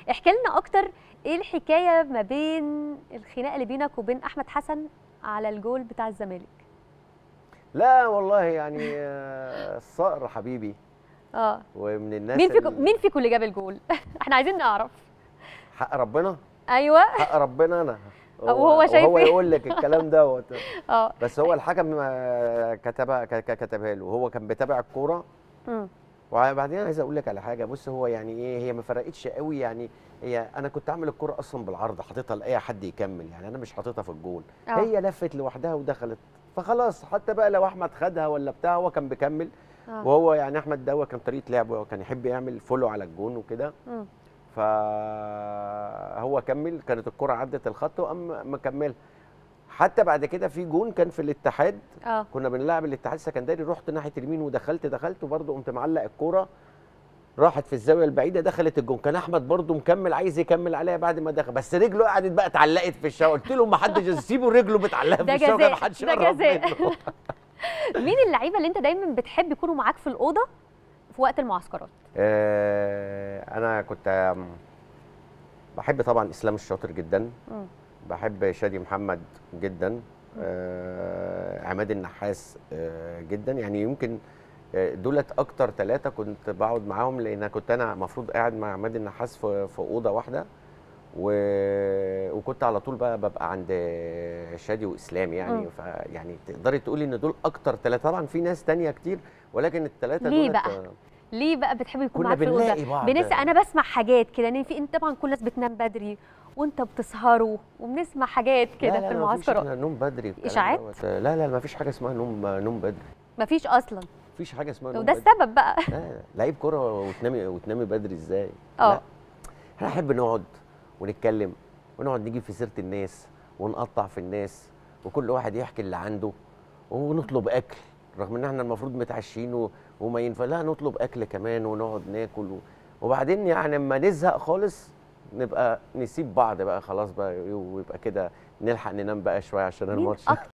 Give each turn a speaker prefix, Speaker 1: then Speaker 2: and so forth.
Speaker 1: احكي لنا اكتر ايه الحكايه ما بين الخناقه اللي بينك وبين احمد حسن على الجول بتاع الزمالك
Speaker 2: لا والله يعني آه، الصقر حبيبي
Speaker 1: اه
Speaker 2: ومن الناس
Speaker 1: مين فيكم
Speaker 2: ال-
Speaker 1: مين فيكم اللي جاب الجول احنا عايزين نعرف
Speaker 2: حق ربنا
Speaker 1: ايوه
Speaker 2: حق ربنا انا
Speaker 1: وهو شايف
Speaker 2: وهو
Speaker 1: إيه؟
Speaker 2: يقول لك الكلام دوت
Speaker 1: اه
Speaker 2: بس هو الحكم آه، كتبها ك- ك- كتبها له هو كان بيتابع الكوره
Speaker 1: مم.
Speaker 2: وبعدين عايز اقول لك على حاجه بص هو يعني ايه هي ما فرقتش قوي يعني هي انا كنت عامل الكوره اصلا بالعرض حاططها لاي حد يكمل يعني انا مش حاططها في الجون
Speaker 1: آه.
Speaker 2: هي لفت لوحدها ودخلت فخلاص حتى بقى لو احمد خدها ولا بتاع هو كان بيكمل
Speaker 1: آه.
Speaker 2: وهو يعني احمد ده هو كان طريقه لعبه هو كان يحب يعمل فولو على الجون وكده
Speaker 1: مم.
Speaker 2: فهو كمل كانت الكره عدت الخط وقام مكمل حتى بعد كده في جون كان في الاتحاد
Speaker 1: اه
Speaker 2: كنا بنلعب الاتحاد السكندري رحت ناحيه اليمين ودخلت دخلت وبرضه قمت معلق الكوره راحت في الزاويه البعيده دخلت الجون كان احمد برضه مكمل عايز يكمل عليها بعد ما دخل بس رجله قعدت بقى اتعلقت في الشاشه قلت لهم ما حدش سيبوا رجله متعلقه
Speaker 1: ده
Speaker 2: في الشبكه
Speaker 1: جزاء،
Speaker 2: ما حدش
Speaker 1: ده
Speaker 2: يقرب
Speaker 1: جزاء.
Speaker 2: منه
Speaker 1: مين اللعيبه اللي انت دايما بتحب يكونوا معاك في الاوضه في وقت المعسكرات
Speaker 2: آه، انا كنت آم، بحب طبعا اسلام الشاطر جدا
Speaker 1: مم.
Speaker 2: بحب شادي محمد جدا آه، عماد النحاس آه، جدا يعني يمكن آه، دولت اكتر ثلاثه كنت بقعد معاهم لان كنت انا المفروض قاعد مع عماد النحاس في في اوضه واحده و... وكنت على طول بقى ببقى عند شادي واسلام يعني
Speaker 1: مم.
Speaker 2: فيعني تقدري تقولي ان دول اكتر ثلاثه طبعا في ناس تانية كتير ولكن الثلاثه
Speaker 1: ليه
Speaker 2: دول
Speaker 1: بقى؟ ليه بقى بتحب يكون
Speaker 2: كنا
Speaker 1: معاك في الاوضه
Speaker 2: بنلاقي بعض
Speaker 1: بنس انا بسمع حاجات كده ان في انت طبعا كل الناس بتنام بدري وانت بتسهروا وبنسمع حاجات كده في المعسكرات
Speaker 2: نوم بدري والكلام
Speaker 1: إشاعات؟
Speaker 2: دوت. لا لا ما فيش حاجه اسمها نوم نوم بدري
Speaker 1: مفيش اصلا
Speaker 2: مفيش حاجه اسمها نوم
Speaker 1: وده
Speaker 2: بدري
Speaker 1: السبب بقى
Speaker 2: لا لعيب كوره وتنامي وتنامي بدري ازاي
Speaker 1: اه.
Speaker 2: لا احنا نحب نقعد ونتكلم ونقعد نجيب في سيره الناس ونقطع في الناس وكل واحد يحكي اللي عنده ونطلب اكل رغم ان احنا المفروض متعشين و- وما ينفع لا نطلب اكل كمان ونقعد ناكل و... وبعدين يعني اما نزهق خالص نبقى نسيب بعض بقى خلاص بقى ويبقى كده نلحق ننام بقى شويه عشان
Speaker 1: مين
Speaker 2: الماتش
Speaker 1: اكتر